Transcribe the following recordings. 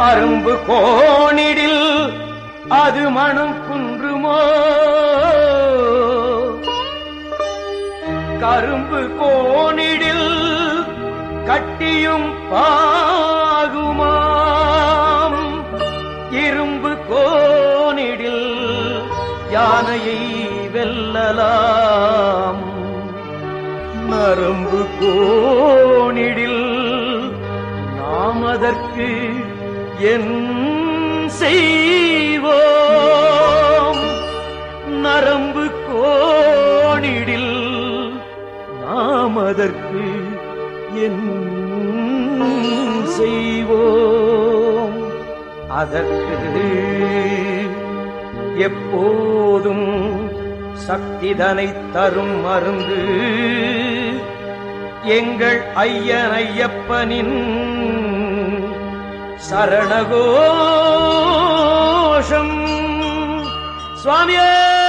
அரும்பு கோணிடில் அது மனம் குன்றுமோ கரும்பு கோணிடில் கட்டியும் பாகுமாம் இரும்பு கோணிடில் யானையை வெல்லலாம் நரம்பு கோணிடில் நாம் அதற்கு என் செய்வோம் நரம்பு கோணிடில் நாம் அதற்கு என் செய்வோம் அதற்கு எப்போதும் சக்திதனை தரும் மருந்து எங்கள் ஐயன் ஐயப்பனின் சரணகோஷம் சுவாமியே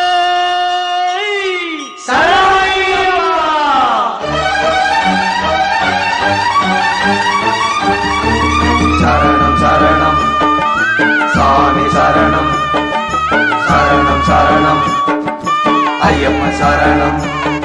சரணம் சரணம் சாமி சரணம் சரணம் சரணம் ஐயப்ப சரணம்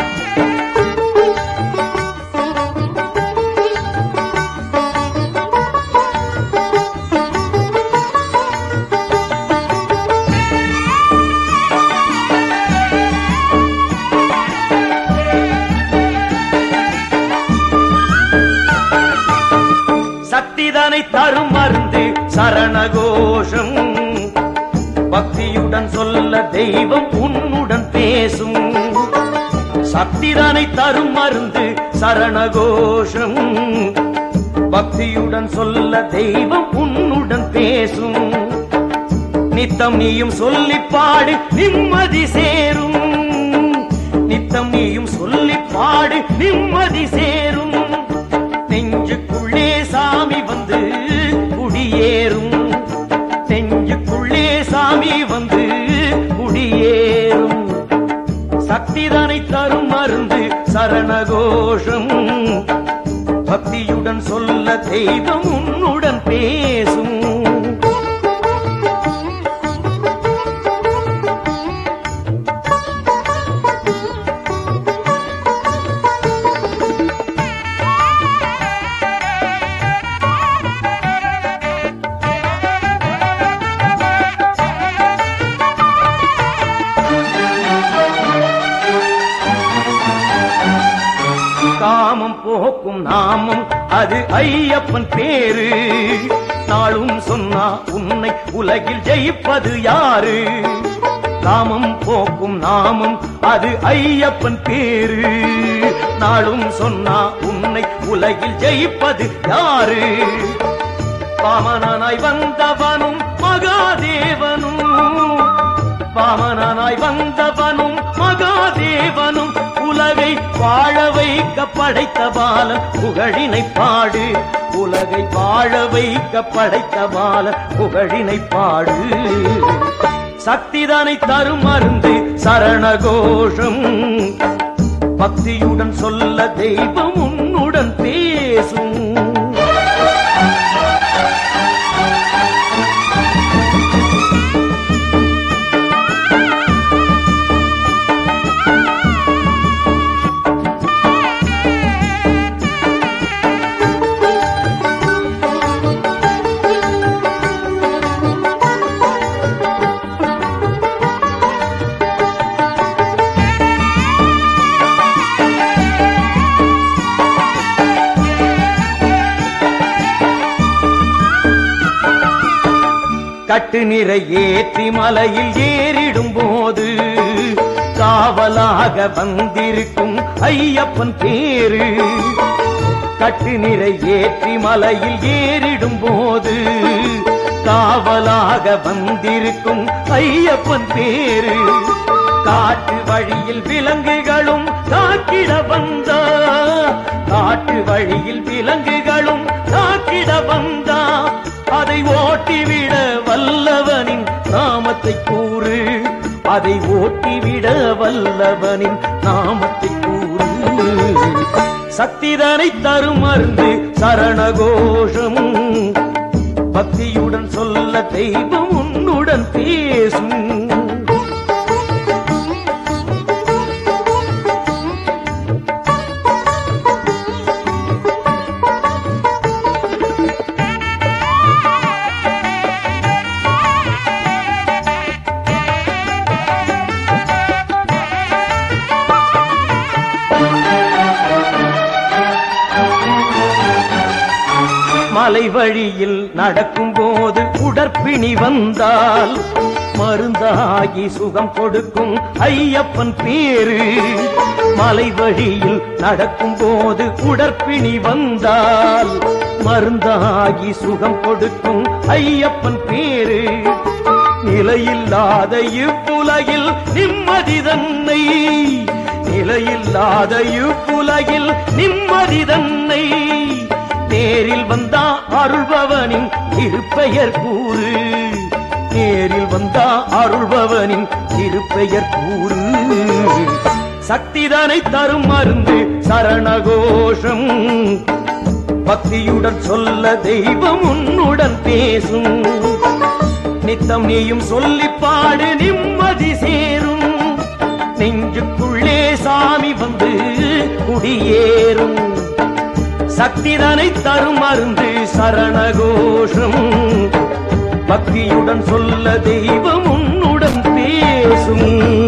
சக்திதனை தரும் மருந்து சரணகோஷம் பக்தியுடன் சொல்ல தெய்வம் உன்னுடன் பேசும் சக்திதனை தரும் மருந்து சரணகோஷம் பக்தியுடன் சொல்ல தெய்வம் உன்னுடன் பேசும் நித்தம் நீயும் சொல்லி பாடு நிம்மதி சேரும் நித்தம் நீயும் சொல்லி பாடு நிம்மதி சேரும் நெஞ்சுக்குள்ளே சாமி வந்து குடியேறும் நெஞ்சுக்குள்ளே சாமி வந்து குடியேறும் சக்திதனை தரும் மருந்து சரணகோஷம் பக்தியுடன் சொல்ல தெய்வம் உன்னுடன் பேசும் காமம் போக்கும் நாமம் அது ஐயப்பன் பேரு நாளும் சொன்னா உன்னை உலகில் ஜெயிப்பது யாரு காமம் போக்கும் நாமம் அது ஐயப்பன் பேரு நாளும் சொன்னா உன்னை உலகில் ஜெயிப்பது யாரு வாமனாய் வந்தவனும் மகாதேவனும் வாமனாய் வந்தவனும் மகாதேவனும் உலகை வாழ வைக்க படைத்த பாலன் புகழினை பாடு உலகை வாழ வைக்க படைத்த பாலன் புகழினை பாடு சக்திதனை தரும் மருந்து சரணகோஷம் பக்தியுடன் சொல்ல தெய்வம் உன்னுடன் பேசும் கட்டு நிறை ஏற்றி மலையில் ஏறிடும் போது காவலாக வந்திருக்கும் ஐயப்பன் பேரு கட்டு நிறை ஏற்றி மலையில் ஏறிடும் போது காவலாக வந்திருக்கும் ஐயப்பன் பேரு காட்டு வழியில் விலங்குகளும் காக்கிட வந்தா காட்டு வழியில் விலங்குகளும் காக்கிட வந்தா அதை ஓட்டிவிட வல்லவனின் நாமத்தை கூறு அதை ஓட்டிவிட வல்லவனின் நாமத்தை கூறு சக்திதனை தரும் மருந்து சரணகோஷம் பக்தியுடன் சொல்ல தெய்வம் உன்னுடன் பேசும் மலை வழியில் நடக்கும் போது உடற்பிணி வந்தால் மருந்தாகி சுகம் கொடுக்கும் ஐயப்பன் பேரு மலை வழியில் நடக்கும் போது உடற்பிணி வந்தால் மருந்தாகி சுகம் கொடுக்கும் ஐயப்பன் பேரு நிலையில்லாத இவ்வுலகில் நிம்மதி தன்னை நிலையில்லாத இவ்வுலகில் நிம்மதி தன்னை நேரில் வந்தா அருள்பவனின் திருப்பெயர் கூறு நேரில் வந்தா அருள்பவனின் திருப்பெயர் கூறு சக்திதனை தரும் மருந்து சரணகோஷம் பக்தியுடன் சொல்ல தெய்வம் உன்னுடன் பேசும் நித்தம் நீயும் சொல்லி பாடு நிம்மதி சேரும் நெஞ்சுக்குள்ளே சாமி வந்து குடியேறும் சக்திதனை தரும் மருந்து சரணகோஷம் பக்தியுடன் சொல்ல தெய்வம் உன்னுடன் பேசும்